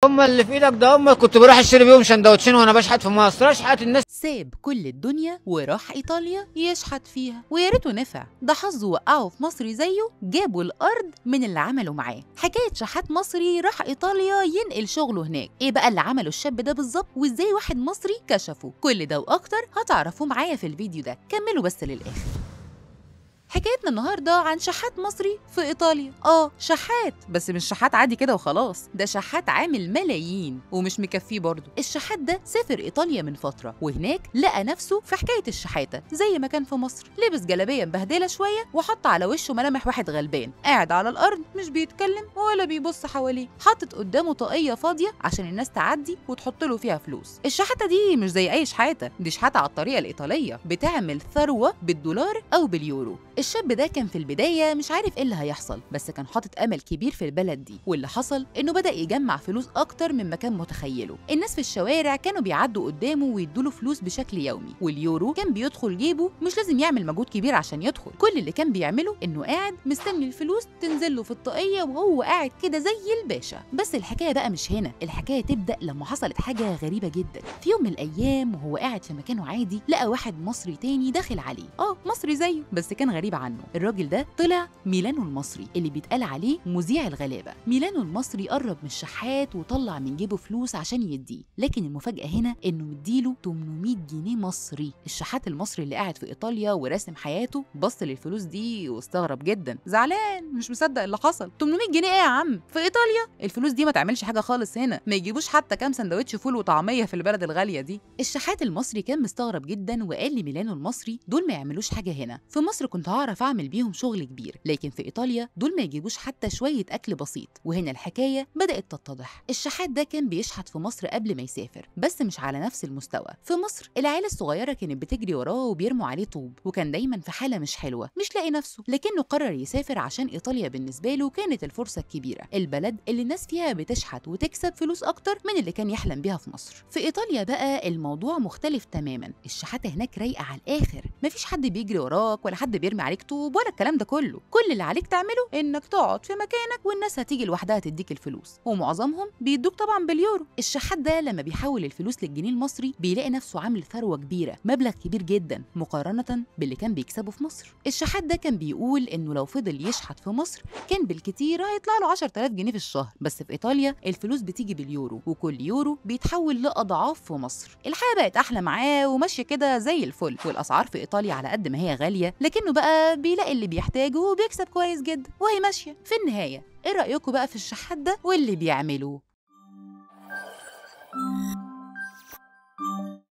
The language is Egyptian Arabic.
هم اللي في ايدك ده هم كنت بروح اشتري بيهم سندوتشين وانا بشحت في مصر اشحت الناس ساب كل الدنيا وراح ايطاليا يشحت فيها ويا ريته نفع ده حظه وقعه في مصر زيه جابوا الارض من اللي عملوا معاه حكايه شحات مصري راح ايطاليا ينقل شغله هناك ايه بقى اللي عمله الشاب ده بالظبط وازاي واحد مصري كشفه كل ده واكتر هتعرفوه معايا في الفيديو ده كملوا بس للاخر حكايتنا النهارده عن شحات مصري في ايطاليا اه شحات بس مش شحات عادي كده وخلاص ده شحات عامل ملايين ومش مكفيه برضه الشحات ده سافر ايطاليا من فتره وهناك لقى نفسه في حكايه الشحاته زي ما كان في مصر لبس جلابيه مبهدله شويه وحط على وشه ملامح واحد غلبان قاعد على الارض مش بيتكلم ولا بيبص حواليه حاطط قدامه طاقيه فاضيه عشان الناس تعدي وتحط له فيها فلوس الشحاته دي مش زي اي شحاته دي شحاته على الطريقه الايطاليه بتعمل ثروه بالدولار او باليورو الشاب ده كان في البدايه مش عارف ايه اللي هيحصل بس كان حاطط امل كبير في البلد دي واللي حصل انه بدا يجمع فلوس اكتر مما كان متخيله الناس في الشوارع كانوا بيعدوا قدامه ويدوله فلوس بشكل يومي واليورو كان بيدخل جيبه مش لازم يعمل مجهود كبير عشان يدخل كل اللي كان بيعمله انه قاعد مستني الفلوس تنزل له في الطاقيه وهو قاعد كده زي الباشا بس الحكايه بقى مش هنا الحكايه تبدا لما حصلت حاجه غريبه جدا في يوم من الايام وهو قاعد في مكانه عادي لقى واحد مصري تاني داخل عليه اه مصري زيه بس كان غريب عنه الراجل ده طلع ميلانو المصري اللي بيتقال عليه مذيع الغلابه ميلانو المصري قرب من الشحات وطلع من جيبه فلوس عشان يديه لكن المفاجاه هنا انه مديله 800 جنيه مصري الشحات المصري اللي قاعد في ايطاليا وراسم حياته بص للفلوس دي واستغرب جدا زعلان مش مصدق اللي حصل 800 جنيه ايه يا عم في ايطاليا الفلوس دي ما تعملش حاجه خالص هنا ما يجيبوش حتى كام سندوتش فول وطعميه في البلد الغاليه دي الشحات المصري كان مستغرب جدا وقال لميلانو المصري دول ما يعملوش حاجه هنا في مصر كنت هعرف اعمل بيهم شغل كبير لكن في ايطاليا دول ما يجيبوش حتى شويه اكل بسيط وهنا الحكايه بدات تتضح الشحات ده كان بيشحت في مصر قبل ما يسافر بس مش على نفس المستوى في مصر العيله الصغيره كانت بتجري وراه وبيرموا عليه طوب وكان دايما في حاله مش حلوه مش لاقي نفسه لكنه قرر يسافر عشان ايطاليا بالنسبه له كانت الفرصه الكبيره البلد اللي الناس فيها بتشحت وتكسب فلوس اكتر من اللي كان يحلم بيها في مصر في ايطاليا بقى الموضوع مختلف تماما الشحاته هناك رايقه على الاخر مفيش حد بيجري وراك ولا حد بيرمي عليك طوب ولا الكلام ده كله كل اللي عليك تعمله انك تقعد في مكانك والناس هتيجي لوحدها تديك الفلوس ومعظمهم بيدوك طبعا باليورو الشحات ده لما بيحول الفلوس للجنيه المصري بيلاقي نفسه عامل ثروه كبيره مبلغ كبير جدا مقارنه باللي كان بيكسبه في مصر الشحات ده كان بيقول انه لو فضل يشحت في مصر كان بالكتير هيطلع له 10000 جنيه في الشهر بس في ايطاليا الفلوس بتيجي باليورو وكل يورو بيتحول لاضعاف في مصر الحياه بقت احلى معاه وماشيه كده زي الفل والاسعار في ايطاليا على قد ما هي غاليه لكنه بقى بيلاقي اللي بيحتاجه وبيكسب كويس جدا وهي ماشيه في النهايه ايه رايكم بقى في الشحات ده واللي بيعملوه